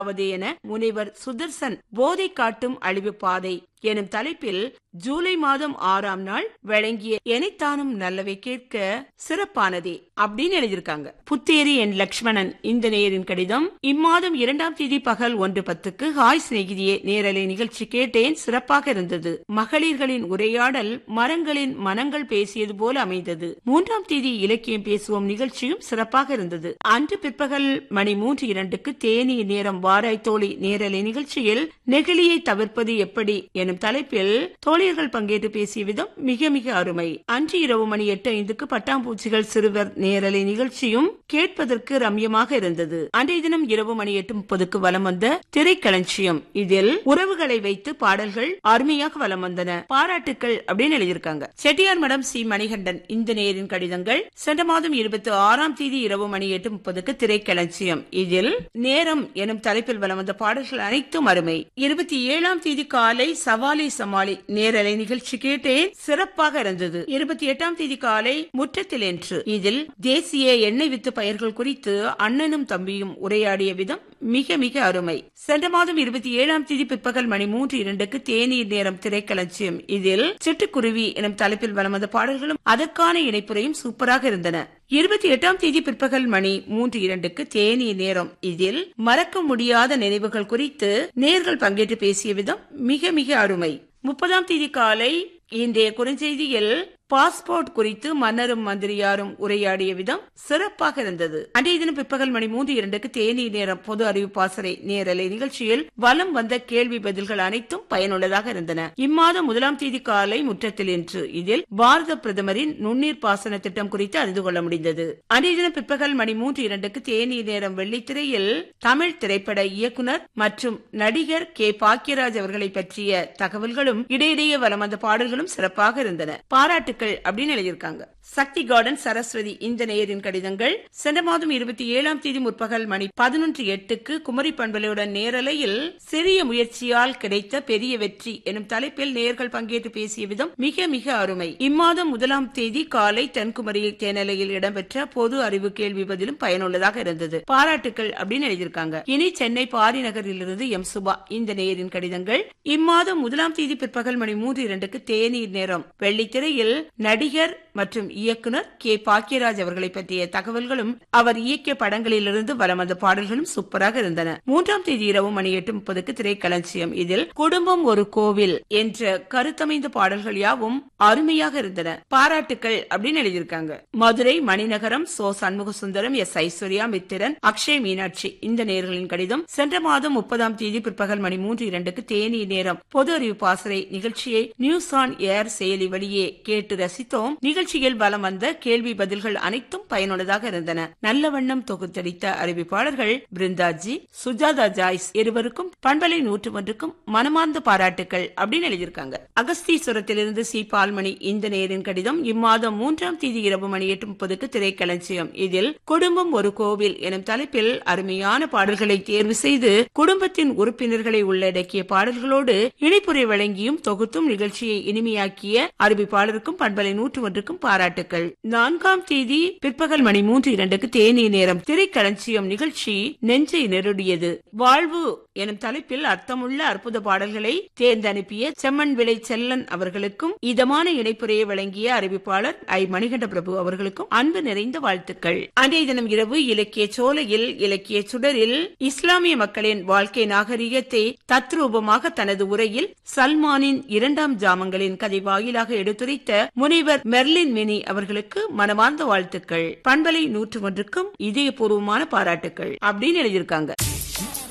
அதாவது என முனைவர் சுதர்சன் போதை காட்டும் அழிவு பாதை எனும் தலைப்பில் ஜூலை மாதம் ஆறாம் நாள் வழங்கிய எனைத்தானும் நல்லவை கேட்க சிறப்பானதே அப்படின்னு எழுதியிருக்காங்க புத்தேரி என் லக்ஷ்மணன் இந்த நேரின் கடிதம் இம்மாதம் இரண்டாம் தேதி பகல் ஒன்று பத்துக்கு ஹாய் சிநேகிதியே நேரலை நிகழ்ச்சி கேட்டேன் சிறப்பாக இருந்தது மகளிர்களின் உரையாடல் மரங்களின் மனங்கள் பேசியது போல அமைந்தது மூன்றாம் தேதி இலக்கியம் பேசுவோம் நிகழ்ச்சியும் சிறப்பாக இருந்தது அன்று பிற்பகல் மணி மூன்று இரண்டுக்கு தேனி நேரம் வாராய் தோழி நேரலை நிகழ்ச்சியில் நெகிழியை தவிர்ப்பது எப்படி எனும் தலைப்பில் தோழியர்கள் பங்கேற்று பேசிய விதம் மிக மிக அருமை அன்று இரவு மணி எட்டு ஐந்துக்கு பட்டாம்பூச்சிகள் சிறுவர் நேரலை நிகழ்ச்சியும் கேட்பதற்கு ரம்யமாக இருந்தது அன்றைய தினம் இரவு மணி எட்டு முப்பதுக்கு வலம் வந்த திரைக்களஞ்சியம் இதில் உறவுகளை வைத்து பாடல்கள் அருமையாக வலம் வந்தன பாராட்டுக்கள் அப்படின்னு எழுதியிருக்காங்க செட்டியார் மடம் சி மணிகண்டன் இந்த நேரின் கடிதங்கள் சென்ற மாதம் இருபத்தி ஆறாம் தேதி இரவு மணி எட்டு முப்பதுக்கு திரைக்களஞ்சியம் இதில் நேரம் எனும் தலைப்பில் வலம் வந்த பாடல்கள் அனைத்தும் அருமை இருபத்தி ஏழாம் தேதி காலை சவாலி சமாளி நேரலை நிகழ்ச்சி கேட்டேன் சிறப்பாக இருந்தது இருபத்தி எட்டாம் தேதி காலை முற்றத்தில் என்று இதில் தேசிய எண்ணெய் வித்து பயிர்கள் குறித்து அண்ணனும் தம்பியும் உரையாடிய விதம் மிக மிக அருமை சென்ற மாதம் இருபத்தி ஏழாம் தேதி பிற்பகல் மணி மூன்று இரண்டுக்கு தேநீர் நேரம் திரைக்களஞ்சியம் இதில் சிட்டுக்குருவி எனும் தலைப்பில் வலம் வந்த பாடல்களும் அதற்கான இணைப்புரையும் சூப்பராக இருந்தன இருபத்தி எட்டாம் தேதி பிற்பகல் மணி மூன்று இரண்டுக்கு தேநீர் நேரம் இதில் மறக்க முடியாத நினைவுகள் குறித்து நேர்கள் பங்கேற்று பேசிய விதம் மிக மிக அருமை முப்பதாம் தேதி காலை இன்றைய குறுஞ்செய்தியில் பாஸ்போர்ட் குறித்து மன்னரும் மந்திரியாரும் உரையாடிய விதம் சிறப்பாக இருந்தது அன்றைய தினம் பிற்பகல் மணி மூன்று இரண்டுக்கு தேநீர் நேரம் பொது அறிவிப்பாசறை நேரலை நிகழ்ச்சியில் வலம் வந்த கேள்வி பதில்கள் அனைத்தும் பயனுள்ளதாக இருந்தன இம்மாதம் முதலாம் தேதி காலை முற்றத்தில் இன்று இதில் பாரத பிரதமரின் நுண்ணீர் பாசன திட்டம் குறித்து அறிந்து கொள்ள முடிந்தது அன்றைய தினம் பிற்பகல் மணி மூன்று இரண்டுக்கு தேநீர் நேரம் வெள்ளித்திரையில் தமிழ் திரைப்பட இயக்குனர் மற்றும் நடிகர் கே பாக்கியராஜ் அவர்களை பற்றிய தகவல்களும் இடையிடையே வலம் வந்த பாடல்களும் சிறப்பாக இருந்தன பாராட்டு வாழ்த்துக்கள் அப்படின்னு எழுதியிருக்காங்க சக்தி கார்டன் சரஸ்வதி இந்த நேயரின் கடிதங்கள் சென்ற மாதம் இருபத்தி ஏழாம் தேதி முற்பகல் மணி பதினொன்று எட்டுக்கு குமரி பண்பலையுடன் நேரலையில் சிறிய முயற்சியால் கிடைத்த பெரிய வெற்றி எனும் தலைப்பில் நேயர்கள் பங்கேற்று பேசிய விதம் மிக மிக அருமை இம்மாதம் முதலாம் தேதி காலை தென்குமரி தேனலையில் இடம்பெற்ற பொது அறிவு கேள்வி பதிலும் பயனுள்ளதாக இருந்தது பாராட்டுக்கள் அப்படின்னு எழுதியிருக்காங்க இனி சென்னை பாரி நகரிலிருந்து எம் சுபா இந்த நேயரின் கடிதங்கள் இம்மாதம் முதலாம் தேதி பிற்பகல் மணி மூன்று இரண்டுக்கு தேநீர் நேரம் வெள்ளித்திரையில் நடிகர் மற்றும் இயக்குனர் கே பாக்கியராஜ் அவர்களை பற்றிய தகவல்களும் அவர் இயக்கிய படங்களிலிருந்து வலம் வந்த பாடல்களும் சூப்பராக இருந்தன மூன்றாம் தேதி இரவு மணி எட்டு முப்பதுக்கு திரைக்களஞ்சியம் இதில் குடும்பம் ஒரு கோவில் என்ற கருத்தமைந்த பாடல்கள் யாவும் அருமையாக இருந்தன பாராட்டுக்கள் அப்படின்னு எழுதியிருக்காங்க மதுரை மணிநகரம் சோ சண்முக சுந்தரம் எஸ் ஐஸ்வர்யா மித்திரன் அக்ஷய் மீனாட்சி இந்த நேர்களின் கடிதம் சென்ற மாதம் முப்பதாம் தேதி பிற்பகல் மணி மூன்று இரண்டுக்கு தேனி நேரம் பொது அறிவு பாசறை நிகழ்ச்சியை நியூஸ் ஆன் ஏர் செயலி வழியே கேட்டு ரசித்தோம் நிகழ்ச்சியில் வலம் வந்த கேள்வி பதில்கள் அனைத்தும் பயனுள்ளதாக இருந்தன நல்ல வண்ணம் தொகுத்தளித்த அறிவிப்பாளர்கள் பிருந்தாஜி சுஜாதா ஜாய்ஸ் இருவருக்கும் பண்பலை நூற்று ஒன்றுக்கும் மனமார்ந்த பாராட்டுகள் அப்படின்னு எழுதியிருக்காங்க அகஸ்தீஸ்வரத்திலிருந்து சி பால்மணி இந்த நேரின் கடிதம் இம்மாதம் மூன்றாம் தேதி இரவு மணி எட்டு முப்பதுக்கு திரைக்களஞ்சியம் இதில் குடும்பம் ஒரு கோவில் எனும் தலைப்பில் அருமையான பாடல்களை தேர்வு செய்து குடும்பத்தின் உறுப்பினர்களை உள்ளடக்கிய பாடல்களோடு இணைப்புரை வழங்கியும் தொகுத்தும் நிகழ்ச்சியை இனிமையாக்கிய அறிவிப்பாளருக்கும் பண்பலை நூற்று ஒன்றுக்கும் பாராட்டுக்கள் நான்காம் தேதி பிற்பகல் மணி மூன்று இரண்டுக்கு தேநீர் நேரம் திரைக்களஞ்சியம் நிகழ்ச்சி நெஞ்சை நெருடியது வாழ்வு எனும் தலைப்பில் அர்த்தமுள்ள அற்புத பாடல்களை தேர்ந்தனுப்பிய செம்மன் விளை செல்லன் அவர்களுக்கும் இதமான இணைப்புரையை வழங்கிய அறிவிப்பாளர் ஐ மணிகண்ட பிரபு அவர்களுக்கும் அன்பு நிறைந்த வாழ்த்துக்கள் அன்றைய தினம் இரவு இலக்கிய சோலையில் இலக்கிய சுடரில் இஸ்லாமிய மக்களின் வாழ்க்கை நாகரிகத்தை தத்ரூபமாக தனது உரையில் சல்மானின் இரண்டாம் ஜாமங்களின் கதை வாயிலாக எடுத்துரைத்த முனைவர் மெர்லின் மினி அவர்களுக்கு மனமார்ந்த வாழ்த்துக்கள் பண்பலை நூற்று ஒன்றுக்கும் இதயபூர்வமான பாராட்டுக்கள் அப்படின்னு எழுதியிருக்காங்க